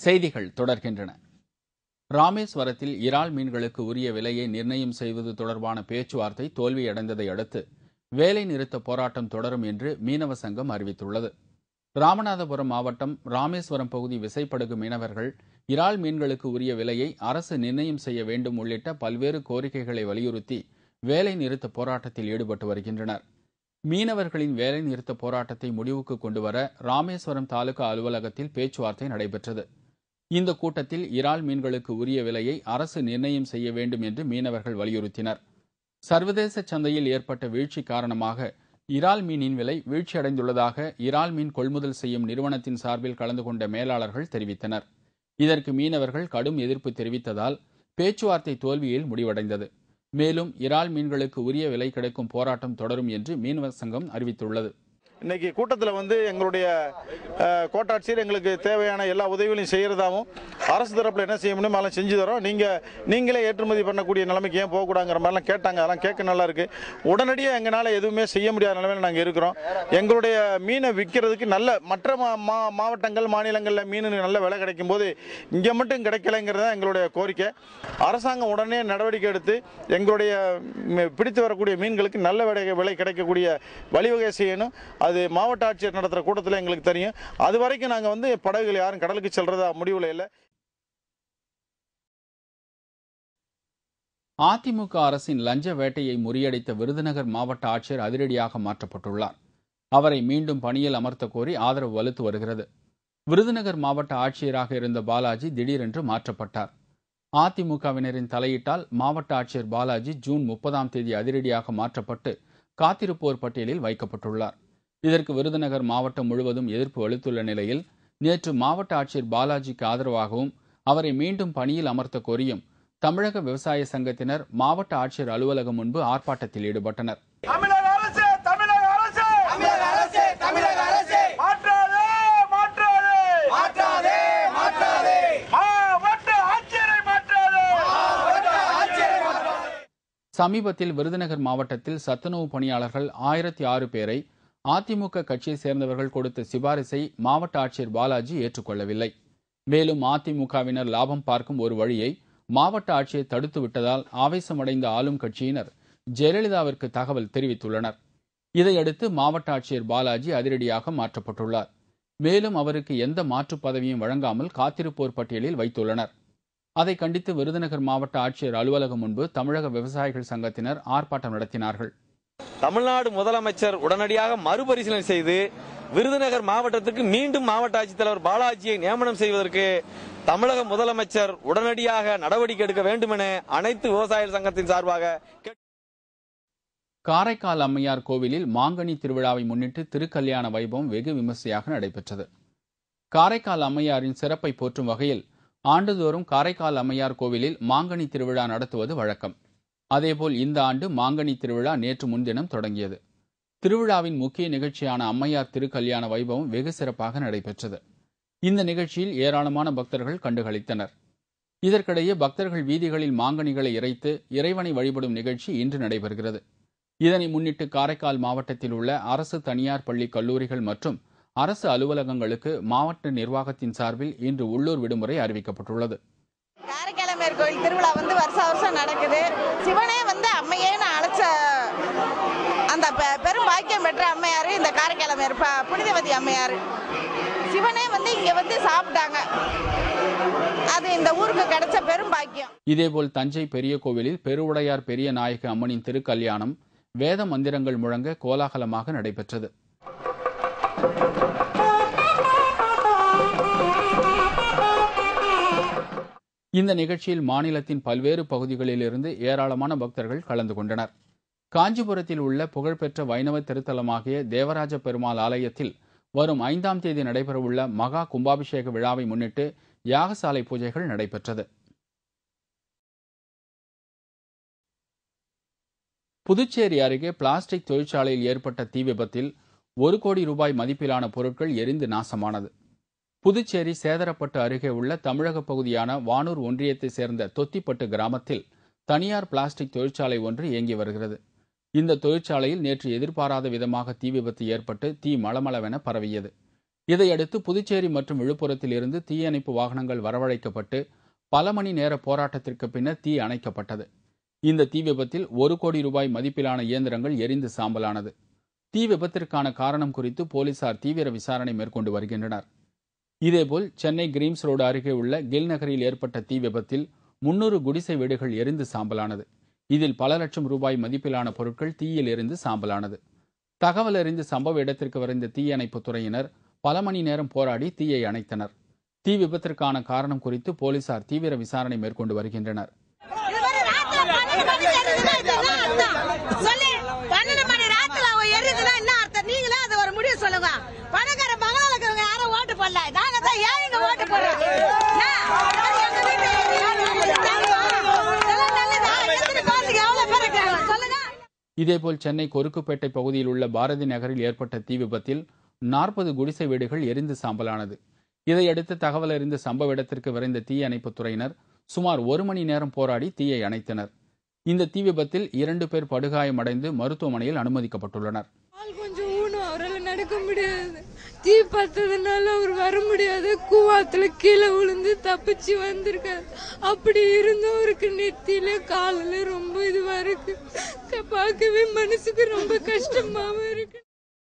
செய்திகள் தொடர்கின்றன ராமேஸ்வரத்தில் இறால் மீன்களுக்கு உரிய விலையை நிர்ணயம் செய்வது தொடர்பான பேச்சுவார்த்தை தோல்வியடைந்ததை அடுத்து வேலை நிறுத்த போராட்டம் தொடரும் என்று மீனவ சங்கம் அறிவித்துள்ளது ராமநாதபுரம் மாவட்டம் ராமேஸ்வரம் பகுதி விசைப்படகு மீனவர்கள் இறால் மீன்களுக்கு உரிய விலையை அரசு நிர்ணயம் செய்ய வேண்டும் உள்ளிட்ட பல்வேறு கோரிக்கைகளை வலியுறுத்தி வேலை நிறுத்த போராட்டத்தில் ஈடுபட்டு வருகின்றனர் மீனவர்களின் வேலை நிறுத்த போராட்டத்தை முடிவுக்கு கொண்டுவர ராமேஸ்வரம் தாலுகா அலுவலகத்தில் பேச்சுவார்த்தை நடைபெற்றது இந்த கூட்டத்தில் இறால் மீன்களுக்கு உரிய விலையை அரசு நிர்ணயம் செய்ய வேண்டும் என்று மீனவர்கள் வலியுறுத்தினர் சர்வதேச சந்தையில் ஏற்பட்ட வீழ்ச்சி காரணமாக இறால் மீனின் விலை வீழ்ச்சியடைந்துள்ளதாக இறால் மீன் கொள்முதல் செய்யும் நிறுவனத்தின் சார்பில் கலந்து கொண்ட மேலாளர்கள் தெரிவித்தனர் இதற்கு மீனவர்கள் கடும் எதிர்ப்பு தெரிவித்ததால் பேச்சுவார்த்தை தோல்வியில் முடிவடைந்தது மேலும் இறால் மீன்களுக்கு உரிய விலை கிடைக்கும் போராட்டம் தொடரும் என்று மீனவ சங்கம் அறிவித்துள்ளது இன்னைக்கு கூட்டத்தில் வந்து எங்களுடைய அஹ், கோட்டாட்சியர் எங்களுக்கு தேவையான எல்லா உதவிகளையும் செய்கிறதாவும் அரசு தரப்பில் என்ன செய்ய முடியுமோ அதெல்லாம் செஞ்சு தரோம் நீங்கள் நீங்களே ஏற்றுமதி பண்ணக்கூடிய நிலைமைக்கு ஏன் போகக்கூடாங்கிற மாதிரிலாம் கேட்டாங்க அதெல்லாம் கேட்க நல்லா இருக்கு உடனடியாக எங்களால் எதுவுமே செய்ய முடியாத நிலைமையில் நாங்கள் இருக்கிறோம் எங்களுடைய மீனை விற்கிறதுக்கு நல்ல மற்ற மா மா- மாவட்டங்கள் மாநிலங்களில் மீன் நல்ல விலை கிடைக்கும் போது இங்கே மட்டும் கிடைக்கலைங்கிறது தான் எங்களுடைய கோரிக்கை அரசாங்கம் உடனே நடவடிக்கை எடுத்து எங்களுடைய ம், பிடித்து வரக்கூடிய மீன்களுக்கு நல்ல விலை விலை கிடைக்கக்கூடிய வழிவகை செய்யணும் அது மாவட்ட ஆட்சியர் நடத்துகிற கூட்டத்தில் எங்களுக்கு தெரியும் அது வரைக்கும் நாங்கள் வந்து படகுகள் யாரும் கடலுக்கு செல்றதா முடிவில் இல்லை அதிமுக அரசின் லஞ்ச வேட்டையை முறியடித்த விருதுநகர் மாவட்ட ஆட்சியர் அதிரடியாக மாற்றப்பட்டுள்ளார் அவரை மீண்டும் பணியில் அமர்த்த கோரி ஆதரவு வலுத்து வருகிறது விருதுநகர் மாவட்ட ஆட்சியராக இருந்த பாலாஜி திடீரென்று மாற்றப்பட்டார் அதிமுகவினரின் தலையீட்டால் மாவட்ட ஆட்சியர் பாலாஜி ஜூன் முப்பதாம் தேதி அதிரடியாக மாற்றப்பட்டு காத்திருப்போர் பட்டியலில் வைக்கப்பட்டுள்ளார் இதற்கு விருதுநகர் மாவட்டம் முழுவதும் எதிர்ப்பு வலுத்துள்ள நிலையில் நேற்று மாவட்ட ஆட்சியர் பாலாஜிக்கு ஆதரவாகவும் அவரை மீண்டும் பணியில் அமர்த்த கோரியும் தமிழக விவசாய சங்கத்தினர் மாவட்ட ஆட்சியர் அலுவலகம் முன்பு ஆர்ப்பாட்டத்தில் ஈடுபட்டனர் தமிழக அரசு தமிழக அரசு தமிழக அரசு தமிழக அரசு மாற்றாதே மாற்றாதே மாற்றாதே மாற்றாதே மாவட்ட ஆட்சியரை மாற்றாதே மாவட்ட ஆட்சியரை மாற்றாதே சமீபத்தில் விருதுநகர் மாவட்டத்தில் சத்துணவு பணியாளர்கள் ஆயிரத்தி ஆறு பேரை அதிமுக கட்சியை சேர்ந்தவர்கள் கொடுத்த சிபாரிசை மாவட்ட ஆட்சியர் பாலாஜி ஏற்றுக்கொள்ளவில்லை மேலும் அதிமுகவினர் லாபம் பார்க்கும் ஒரு வழியை மாவட்ட ஆட்சியர் தடுத்து விட்டதால் ஆவேசமடைந்த ஆளும் கட்சியினர் ஜெயலலிதாவிற்கு தகவல் தெரிவித்துள்ளனர் இதையடுத்து மாவட்ட ஆட்சியர் பாலாஜி அதிரடியாக மாற்றப்பட்டுள்ளார் மேலும் அவருக்கு எந்த மாற்றுப் பதவியும் வழங்காமல் காத்திருப்போர் பட்டியலில் வைத்துள்ளனர் அதை கண்டித்து விருதுநகர் மாவட்ட ஆட்சியர் அலுவலகம் முன்பு தமிழக விவசாயிகள் சங்கத்தினர் ஆர்ப்பாட்டம் நடத்தினார்கள் தமிழ்நாடு முதலமைச்சர் உடனடியாக மறுபரிசீலனை செய்து விருதுநகர் மாவட்டத்திற்கு மீண்டும் மாவட்ட ஆட்சித்தலைவர் பாலாஜியை நியமனம் செய்வதற்கு தமிழக முதலமைச்சர் உடனடியாக நடவடிக்கை எடுக்க வேண்டும் என அனைத்து விவசாயிகள் சங்கத்தின் சார்பாக கேட்டுக் காரைக்கால் அம்மையார் கோவிலில் மாங்கனி திருவிழாவை முன்னிட்டு திருக்கல்யாண வைபவம் வெகு விமர்சையாக நடைபெற்றது காரைக்கால் அம்மையாரின் சிறப்பை போற்றும் வகையில் ஆண்டுதோறும் காரைக்கால் அம்மையார் கோவிலில் மாங்கனி திருவிழா நடத்துவது வழக்கம் அதேபோல் இந்த ஆண்டு மாங்கனி திருவிழா நேற்று முன்தினம் தொடங்கியது திருவிழாவின் முக்கிய நிகழ்ச்சியான அம்மையார் திருக்கல்யாண வைபவம் வெகு சிறப்பாக நடைபெற்றது இந்த நிகழ்ச்சியில் ஏராளமான பக்தர்கள் கண்டுகளித்தனர் இதற்கிடையே பக்தர்கள் வீதிகளில் மாங்கனிகளை இறைத்து இறைவனை வழிபடும் நிகழ்ச்சி இன்று நடைபெறுகிறது இதனை முன்னிட்டு காரைக்கால் மாவட்டத்தில் உள்ள அரசு தனியார் பள்ளி கல்லூரிகள் மற்றும் அரசு அலுவலகங்களுக்கு மாவட்ட நிர்வாகத்தின் சார்பில் இன்று உள்ளூர் விடுமுறை அறிவிக்கப்பட்டுள்ளது காரைக்காலமேர் கோயில் திருவிழா வந்து வருஷ வருஷம் நடக்குது சிவனே வந்து அம்மையேன்னு அழைச்ச அந்த பெ- பெரும் பாக்கியம் பெற்ற அம்மையார் இந்த காரைக்காலமேர் ப- புனிதவதி அம்மையார் சிவனே வந்து இங்க வந்து சாப்பிட்டாங்க அது இந்த ஊருக்கு கிடைச்ச பெரும் பாக்கியம் இதேபோல் தஞ்சை பெரிய கோவிலில் பெருவுடையார் பெரிய நாயக அம்மனின் திருக்கல்யாணம் வேத மந்திரங்கள் முழங்க கோலாகலமாக நடைபெற்றது இந்த நிகழ்ச்சியில் மாநிலத்தின் பல்வேறு பகுதிகளிலிருந்து ஏராளமான பக்தர்கள் கலந்து கொண்டனர் காஞ்சிபுரத்தில் உள்ள புகழ்பெற்ற வைணவ திருத்தலமாகிய தேவராஜ பெருமாள் ஆலயத்தில் வரும் ஐந்தாம் தேதி நடைபெறவுள்ள மகா கும்பாபிஷேக விழாவை முன்னிட்டு யாகசாலை பூஜைகள் நடைபெற்றது புதுச்சேரி அருகே பிளாஸ்டிக் தொழிற்சாலையில் ஏற்பட்ட தீ விபத்தில் ஒரு கோடி ரூபாய் மதிப்பிலான பொருட்கள் எரிந்து நாசமானது புதுச்சேரி சேதரப்பட்டு அருகே உள்ள தமிழக பகுதியான வானூர் ஒன்றியத்தை சேர்ந்த தொத்திப்பட்டு கிராமத்தில் தனியார் பிளாஸ்டிக் தொழிற்சாலை ஒன்று இயங்கி வருகிறது இந்த தொழிற்சாலையில் நேற்று எதிர்பாராத விதமாக தீ விபத்து ஏற்பட்டு தீ மளமளவென பரவியது இதையடுத்து புதுச்சேரி மற்றும் விழுப்புரத்தில் இருந்து தீயணைப்பு வாகனங்கள் வரவழைக்கப்பட்டு பல மணி நேர போராட்டத்திற்கு பின்னர் தீ அணைக்கப்பட்டது இந்த தீ விபத்தில் ஒரு கோடி ரூபாய் மதிப்பிலான இயந்திரங்கள் எரிந்து சாம்பலானது தீ விபத்திற்கான காரணம் குறித்து போலீசார் தீவிர விசாரணை மேற்கொண்டு வருகின்றனர் இதேபோல் சென்னை கிரீம்ஸ் ரோடு அருகே உள்ள கில் நகரில் ஏற்பட்ட தீ விபத்தில் முன்னூறு குடிசை வீடுகள் எரிந்து சாம்பலானது இதில் பல லட்சம் ரூபாய் மதிப்பிலான பொருட்கள் தீயில் எரிந்து சாம்பலானது தகவல் அறிந்து சம்பவ இடத்திற்கு விரைந்த தீயணைப்புத் துறையினர் பல மணி நேரம் போராடி தீயை அணைத்தனர் தீ விபத்திற்கான காரணம் குறித்து போலீசார் தீவிர விசாரணை மேற்கொண்டு வருகின்றனர் இது மாதிரி ராத்திரி பன்னெண்டு மணிக்கு எரியுதுன்னா இது என்ன அர்த்தம்? சொல்லு பன்னெண்டு மணி ராத்திரில அவன் எரியுதுன்னா என்ன அர்த்தம் நீங்களே அது ஒரு முடிவு சொல்லுங்க பணக்கார பங்களால இருக்கிறவங்க யாரும் ஓட்டு போடல நாங்க தான் ஏழைங்க ஓட்டு போடுறோம் என்ன? அது எங்க வீட்டு யாரு உங்களுக்கு தெரியுமா? இதெல்லாம் நல்லதா? எத்தனை பேருக்கு எவ்வளவு பேர் இருக்காங்க? சொல்லுங்க இதேபோல் சென்னை கொருக்குப்பேட்டை பகுதியில் உள்ள பாரதி நகரில் ஏற்பட்ட தீ விபத்தில் நாற்பது குடிசை வீடுகள் எரிந்து சாம்பலானது இதையடுத்து தகவல் அறிந்து சம்பவ இடத்திற்கு விரைந்த தீயணைப்புத் துறையினர் சுமார் ஒரு மணி நேரம் போராடி தீயை அணைத்தனர் இந்த தீ விபத்தில் இரண்டு பேர் படுகாயமடைந்து மருத்துவமனையில் அனுமதிக்கப்பட்டுள்ளனர் கால் கொஞ்சம் ஊனும் அவரால் நடக்க முடியாது தீ பார்த்ததுனால அவர் வர முடியாது கூவாத்துல கீழே விழுந்து தப்பிச்சு வந்திருக்காரு அப்படி இருந்தும் அவருக்கு நெத்தியில காலில் ரொம்ப இதுவா இருக்கு பார்க்கவே மனசுக்கு ரொம்ப கஷ்டமாவும் இருக்கு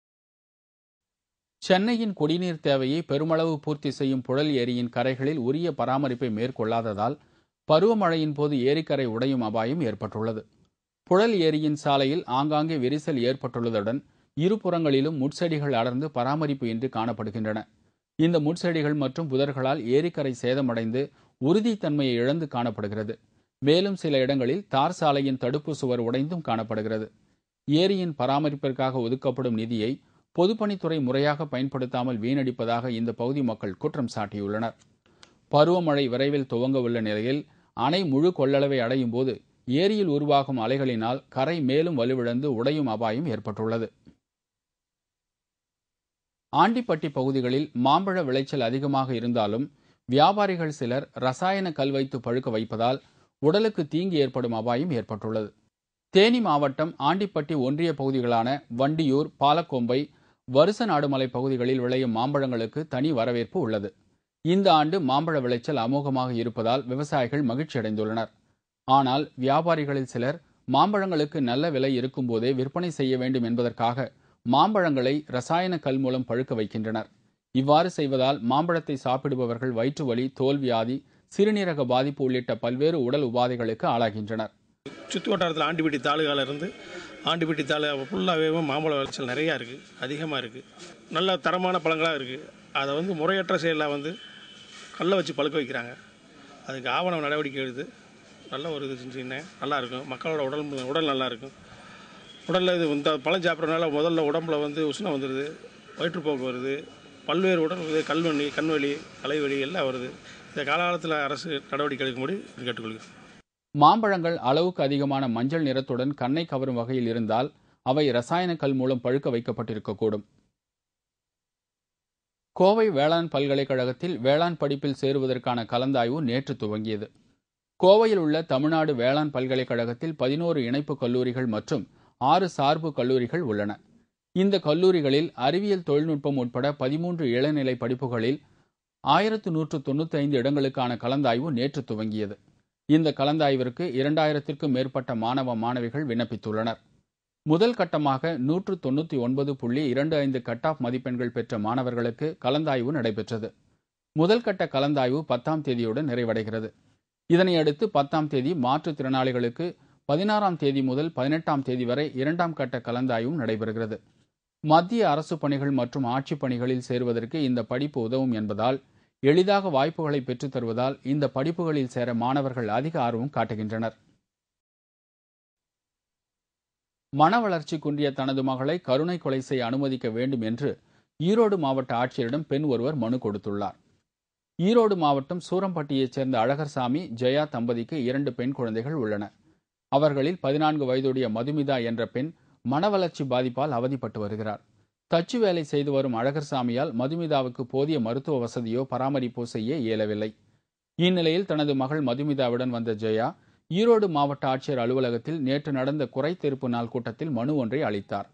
சென்னையின் குடிநீர் தேவையை பெருமளவு பூர்த்தி செய்யும் புழல் ஏரியின் கரைகளில் உரிய பராமரிப்பை மேற்கொள்ளாததால் பருவமழையின் போது ஏரிக்கரை உடையும் அபாயம் ஏற்பட்டுள்ளது புழல் ஏரியின் சாலையில் ஆங்காங்கே விரிசல் ஏற்பட்டுள்ளதுடன் இருபுறங்களிலும் முட்செடிகள் அடர்ந்து பராமரிப்பு இன்றி காணப்படுகின்றன இந்த முட்செடிகள் மற்றும் புதர்களால் ஏரிக்கரை சேதமடைந்து உறுதித்தன்மையை இழந்து காணப்படுகிறது மேலும் சில இடங்களில் தார் சாலையின் தடுப்பு சுவர் உடைந்தும் காணப்படுகிறது ஏரியின் பராமரிப்பிற்காக ஒதுக்கப்படும் நிதியை பொதுப்பணித்துறை முறையாக பயன்படுத்தாமல் வீணடிப்பதாக இந்த பகுதி மக்கள் குற்றம் சாட்டியுள்ளனர் பருவமழை விரைவில் துவங்க உள்ள நிலையில் அணை முழு கொள்ளளவை அடையும் போது ஏரியில் உருவாகும் அலைகளினால் கரை மேலும் வலுவிழந்து உடையும் அபாயம் ஏற்பட்டுள்ளது ஆண்டிப்பட்டி பகுதிகளில் மாம்பழ விளைச்சல் அதிகமாக இருந்தாலும் வியாபாரிகள் சிலர் ரசாயன கல் வைத்து பழுக்க வைப்பதால் உடலுக்கு தீங்கு ஏற்படும் அபாயம் ஏற்பட்டுள்ளது தேனி மாவட்டம் ஆண்டிப்பட்டி ஒன்றிய பகுதிகளான வண்டியூர் பாலக்கோம்பை வருசநாடுமலை பகுதிகளில் விளையும் மாம்பழங்களுக்கு தனி வரவேற்பு உள்ளது இந்த ஆண்டு மாம்பழ விளைச்சல் அமோகமாக இருப்பதால் விவசாயிகள் மகிழ்ச்சி அடைந்துள்ளனர் ஆனால் வியாபாரிகளில் சிலர் மாம்பழங்களுக்கு நல்ல விலை இருக்கும்போதே விற்பனை செய்ய வேண்டும் என்பதற்காக மாம்பழங்களை ரசாயன கல் மூலம் பழுக்க வைக்கின்றனர் இவ்வாறு செய்வதால் மாம்பழத்தை சாப்பிடுபவர்கள் வயிற்று வலி தோல்வியாதி சிறுநீரக பாதிப்பு உள்ளிட்ட பல்வேறு உடல் உபாதைகளுக்கு ஆளாகின்றனர் சுற்று வட்டாரத்தில் ஆண்டிப்பட்டி தாலுகால இருந்து ஆண்டிப்பட்டி தாலு ஃபுல்லாகவே மாம்பழ விளைச்சல் நிறையா இருக்குது அதிகமாக இருக்குது நல்ல தரமான பழங்களாக இருக்குது அதை வந்து முறையற்ற செயலில் வந்து கல்லை வச்சு பழுக்க வைக்கிறாங்க அதுக்கு ஆவண நடவடிக்கை எடுத்து நல்ல ஒரு இது செஞ்சீங்கன்னா நல்லா இருக்கும் மக்களோட உடல் உடல் நல்லா இருக்கும் உடலில் இது இந்த பழம் சாப்பிட்றதுனால முதல்ல உடம்புல வந்து உஷ்ணம் வந்துடுது வயிற்றுப்போக்கு வருது பல்வேறு உடல் இது கல்வலி கண்வலி தலைவலி எல்லாம் வருது இந்த காலகாலத்தில் அரசு நடவடிக்கை எடுக்கும்படி கேட்டுக்கொள்கிறேன் மாம்பழங்கள் அளவுக்கு அதிகமான மஞ்சள் நிறத்துடன் கண்ணை கவரும் வகையில் இருந்தால் அவை ரசாயன கல் மூலம் பழுக்க வைக்கப்பட்டிருக்கக்கூடும் கோவை வேளாண் பல்கலைக்கழகத்தில் வேளாண் படிப்பில் சேருவதற்கான கலந்தாய்வு நேற்று துவங்கியது கோவையில் உள்ள தமிழ்நாடு வேளாண் பல்கலைக்கழகத்தில் பதினோரு இணைப்பு கல்லூரிகள் மற்றும் ஆறு சார்பு கல்லூரிகள் உள்ளன இந்த கல்லூரிகளில் அறிவியல் தொழில்நுட்பம் உட்பட பதிமூன்று இளநிலை படிப்புகளில் ஆயிரத்து நூற்று தொண்ணூற்றி ஐந்து இடங்களுக்கான கலந்தாய்வு நேற்று துவங்கியது இந்த கலந்தாய்விற்கு இரண்டாயிரத்திற்கும் மேற்பட்ட மாணவ மாணவிகள் விண்ணப்பித்துள்ளனர் முதல் கட்டமாக நூற்று தொண்ணூற்றி ஒன்பது புள்ளி இரண்டு ஐந்து கட் ஆஃப் மதிப்பெண்கள் பெற்ற மாணவர்களுக்கு கலந்தாய்வு நடைபெற்றது முதல் கட்ட கலந்தாய்வு பத்தாம் தேதியுடன் நிறைவடைகிறது இதனையடுத்து பத்தாம் தேதி மாற்றுத்திறனாளிகளுக்கு பதினாறாம் தேதி முதல் பதினெட்டாம் தேதி வரை இரண்டாம் கட்ட கலந்தாய்வும் நடைபெறுகிறது மத்திய அரசு பணிகள் மற்றும் ஆட்சிப் பணிகளில் சேருவதற்கு இந்த படிப்பு உதவும் என்பதால் எளிதாக வாய்ப்புகளை பெற்றுத் தருவதால் இந்த படிப்புகளில் சேர மாணவர்கள் அதிக ஆர்வம் காட்டுகின்றனர் மன வளர்ச்சி குன்றிய தனது மகளை கருணை கொலை செய்ய அனுமதிக்க வேண்டும் என்று ஈரோடு மாவட்ட ஆட்சியரிடம் பெண் ஒருவர் மனு கொடுத்துள்ளார் ஈரோடு மாவட்டம் சூரம்பட்டியைச் சேர்ந்த அழகர்சாமி ஜெயா தம்பதிக்கு இரண்டு பெண் குழந்தைகள் உள்ளன அவர்களில் பதினான்கு வயதுடைய மதுமிதா என்ற பெண் மனவளர்ச்சி பாதிப்பால் அவதிப்பட்டு வருகிறார் தச்சு வேலை செய்து வரும் அழகர்சாமியால் மதுமிதாவுக்கு போதிய மருத்துவ வசதியோ பராமரிப்போ செய்ய இயலவில்லை இந்நிலையில் தனது மகள் மதுமிதாவுடன் வந்த ஜெயா ஈரோடு மாவட்ட ஆட்சியர் அலுவலகத்தில் நேற்று நடந்த குறை தீர்ப்பு நாள் கூட்டத்தில் மனு ஒன்றை அளித்தார்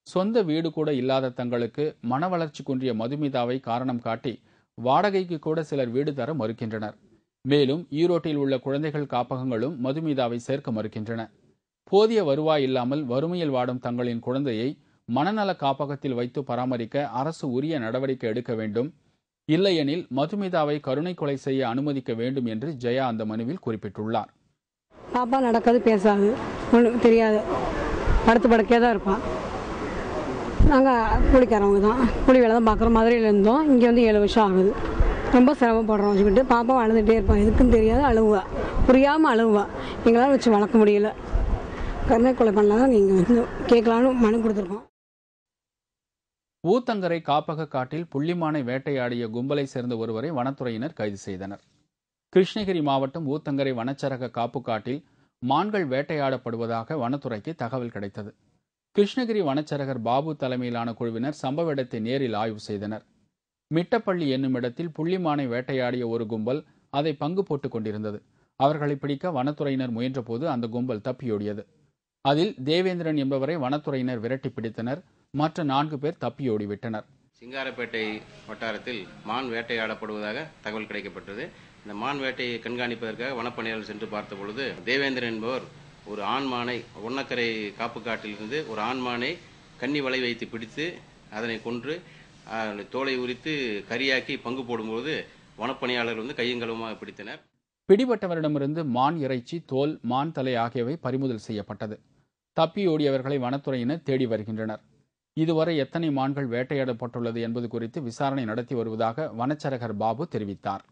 சொந்த வீடு கூட இல்லாத தங்களுக்கு மன வளர்ச்சி குன்றிய மதுமிதாவை காரணம் காட்டி வாடகைக்கு கூட சிலர் வீடு தர மறுக்கின்றனர் மேலும் ஈரோட்டில் உள்ள குழந்தைகள் காப்பகங்களும் மதுமிதாவை சேர்க்க மறுக்கின்றன போதிய வருவாய் இல்லாமல் வறுமையில் வாடும் தங்களின் குழந்தையை மனநல காப்பகத்தில் வைத்து பராமரிக்க அரசு உரிய நடவடிக்கை எடுக்க வேண்டும் இல்லையெனில் மதுமிதாவை கருணை கொலை செய்ய அனுமதிக்க வேண்டும் என்று ஜெயா அந்த மனுவில் குறிப்பிட்டுள்ளார் பாப்பா நடக்காது பேசாது ஒன்றும் தெரியாது படுத்து படுக்கையாக தான் இருப்பான் நாங்கள் கூலிக்காரவங்க தான் கூலி வேலை தான் பார்க்குறோம் மதுரையில் இருந்தோம் இங்கே வந்து ஏழு வருஷம் ஆகுது ரொம்ப சிரமப்படுறோம் வச்சுக்கிட்டு பாப்பா அழுதுகிட்டே இருப்பான் எதுக்கும் தெரியாது அழுவா புரியாமல் அழுவா எங்களால் வச்சு வளர்க்க முடியல கருணை கொலை பண்ணலாம் இங்கே வந்து கேட்கலான்னு மனு கொடுத்துருக்கோம் ஊத்தங்கரை காப்பக காட்டில் புள்ளிமானை வேட்டையாடிய கும்பலை சேர்ந்த ஒருவரை வனத்துறையினர் கைது செய்தனர் கிருஷ்ணகிரி மாவட்டம் ஊத்தங்கரை வனச்சரக காப்பு காட்டில் மான்கள் வேட்டையாடப்படுவதாக வனத்துறைக்கு தகவல் கிடைத்தது கிருஷ்ணகிரி வனச்சரகர் பாபு தலைமையிலான குழுவினர் சம்பவ இடத்தை நேரில் ஆய்வு செய்தனர் மிட்டப்பள்ளி என்னும் இடத்தில் புள்ளிமானை வேட்டையாடிய ஒரு கும்பல் அதை பங்கு போட்டுக் கொண்டிருந்தது அவர்களை பிடிக்க வனத்துறையினர் முயன்றபோது அந்த கும்பல் தப்பியோடியது அதில் தேவேந்திரன் என்பவரை வனத்துறையினர் விரட்டி பிடித்தனர் மற்ற நான்கு பேர் தப்பியோடிவிட்டனர் சிங்காரப்பேட்டை வட்டாரத்தில் மான் வேட்டையாடப்படுவதாக தகவல் கிடைக்கப்பட்டது இந்த மான் வேட்டையை கண்காணிப்பதற்காக வனப்பணியாளர் சென்று பார்த்த பொழுது தேவேந்திரன் என்பவர் ஒரு ஆண் மானை ஒன்னக்கரை காப்பு காட்டிலிருந்து ஒரு ஆண் மானை கன்னி வலை வைத்து பிடித்து அதனை கொன்று அதனுடைய தோலை உரித்து கரியாக்கி பங்கு போடும்போது வனப்பணியாளர் வந்து கையங்கலமாக பிடித்தனர் பிடிபட்டவரிடமிருந்து மான் இறைச்சி தோல் மான் தலை ஆகியவை பறிமுதல் செய்யப்பட்டது தப்பியோடியவர்களை வனத்துறையினர் தேடி வருகின்றனர் இதுவரை எத்தனை மான்கள் வேட்டையாடப்பட்டுள்ளது என்பது குறித்து விசாரணை நடத்தி வருவதாக வனச்சரகர் பாபு தெரிவித்தார்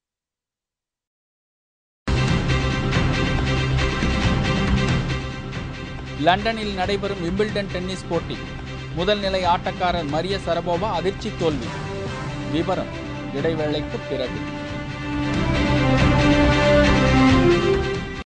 லண்டனில் நடைபெறும் விம்பிள்டன் டென்னிஸ் போட்டி முதல் நிலை ஆட்டக்காரர் மரிய சரபோவா அதிர்ச்சி தோல்வி விவரம் இடைவேளைக்கு பிறகு